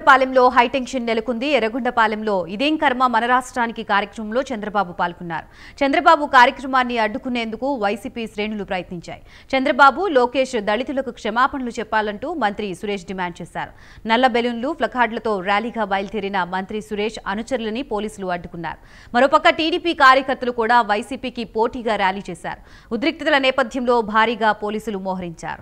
ఎర్రగొండపాలెంలో high tension నెలకొంది ఎర్రగొండపాలెంలో ఇదేం కర్మ మన రాష్ట్రానికి కార్యక్రమంలో చంద్రబాబు పాల్గొన్నారు చంద్రబాబు కార్యక్రమాన్ని అడ్డుకునేందుకు వైసీపీ శ్రేణులు ప్రయత్నించాయి చంద్రబాబు లోకేష్ దళితులకు క్షమాపణలు చెప్పాలంటూ మంత్రి సురేష్ డిమాండ్ చేశారు నల్ల బెలూన్లు ప్లకార్డులతో ర్యాలీగా బయలుదేరిన మంత్రి సురేష్ అనుచరులని పోలీసులు అడ్డుకున్నారు మరోపక్క టీడీపీ కార్యకర్తలు కూడా వైసీపీకి పోటీగా ర్యాలీ చేశారు ఉద్రిక్తతల నేపథ్యంలో భారీగా పోలీసులు మోహరించారు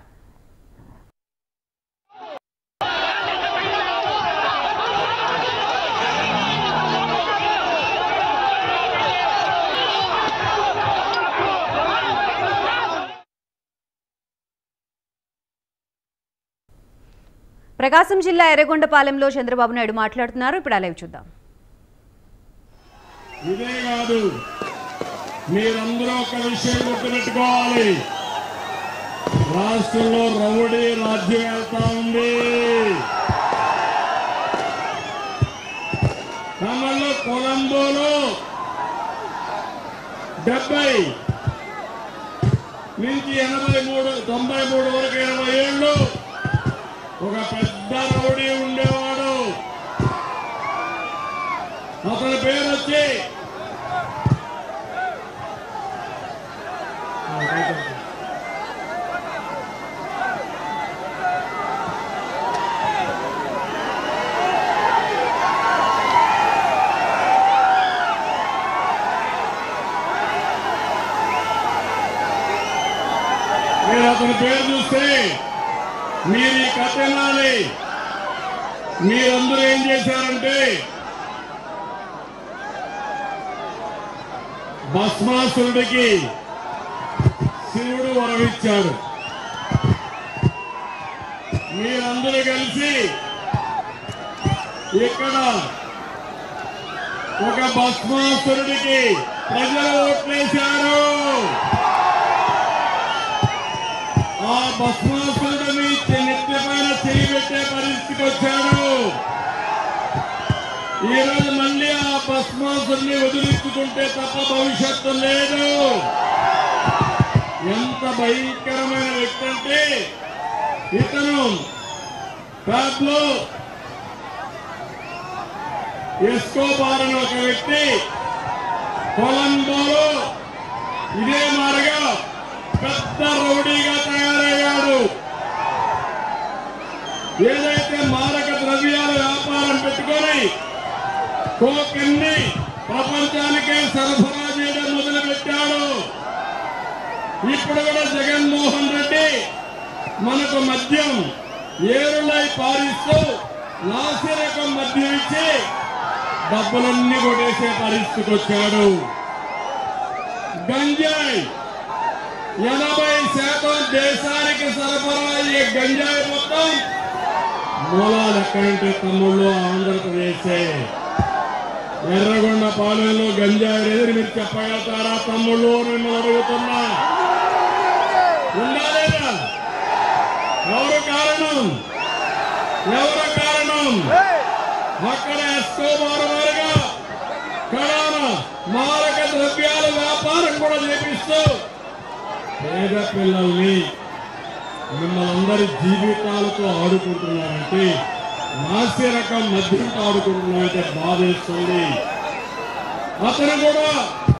ప్రకాశం జిల్లా ఎర్రగొండపాలెంలో చంద్రబాబు నాయుడు మాట్లాడుతున్నారు ఇప్పుడు అలైవ్ చూద్దాం ఇదే కాదు మీరందరూ ఒక విషయం గుర్తుపెట్టుకోవాలి రాష్ట్రంలో రౌడీ రాజ్యం వెళ్తా ఉంది తమలో కొలంబోలో డెబ్బై నుంచి ఎనభై మూడు తొంభై మూడు వరకు ఎనభై ఏళ్ళు ఒక పెద్ద రౌడీ ఉండేవాడు అతని పేరు వచ్చి మీరు అతని పేరు చూస్తే మీరు ఈ కథ వినాలి మీరందరూ ఏం చేశారంటే భస్మాసురుడికి శివుడు వరమిచ్చాడు మీరందరూ కలిసి ఇక్కడ ఒక భస్మాసురుడికి ప్రజలు ఓట్లేశారు ఆ భస్మాసురుడు మీ నెత్తి పైన చేయి పెట్టే పరిస్థితికి వచ్చాడు ఈ రోజు మళ్ళీ ఆ భస్మాసురుని వదిలించుకుంటే తప్ప భవిష్యత్తు లేదు ఎంత భయంకరమైన వ్యక్తి అంటే ఇతను ప్యాబ్లో ఎస్కోబార్ అని ఒక వ్యక్తి కొలంబోలో ఇదే మారగా పెద్ద రౌడీగా తయారయ్యాడు ఏదైతే మారక ద్రవ్యాల వ్యాపారం పెట్టుకొని కోకన్ని ప్రపంచానికే సరఫరా చేయడం మొదలు పెట్టాడు ఇప్పుడు కూడా జగన్మోహన్ రెడ్డి మనకు మద్యం ఏరులై పారిస్తూ నాసిరకం మద్యం ఇచ్చి డబ్బులన్నీ కొట్టేసే పరిస్థితికి వచ్చాడు గంజాయి ఎనభై శాతం దేశానికి సరఫరా అయ్యే గంజాయి మొత్తం మూలాలు ఎక్కడంటే తమ్ముళ్ళు ఆంధ్రప్రదేశే ఎర్రగొండ పాలెంలో గంజాయి లేదని మీరు చెప్పగలుగుతారా తమ్ముళ్ళు అని మిమ్మల్ని అడుగుతున్నా ఉండాలేదా ఎవరు కారణం ఎవరు కారణం అక్కడ ఎస్కోబార్ వారుగా కడాన మారక ద్రవ్యాల వ్యాపారం కూడా చేపిస్తూ పేద పిల్లల్ని మిమ్మల్ని అందరి జీవితాలతో ఆడుకుంటున్నారంటే నాస్య రకం మద్యంతో ఆడుకుంటున్నారంటే బాధేస్తుంది అతను కూడా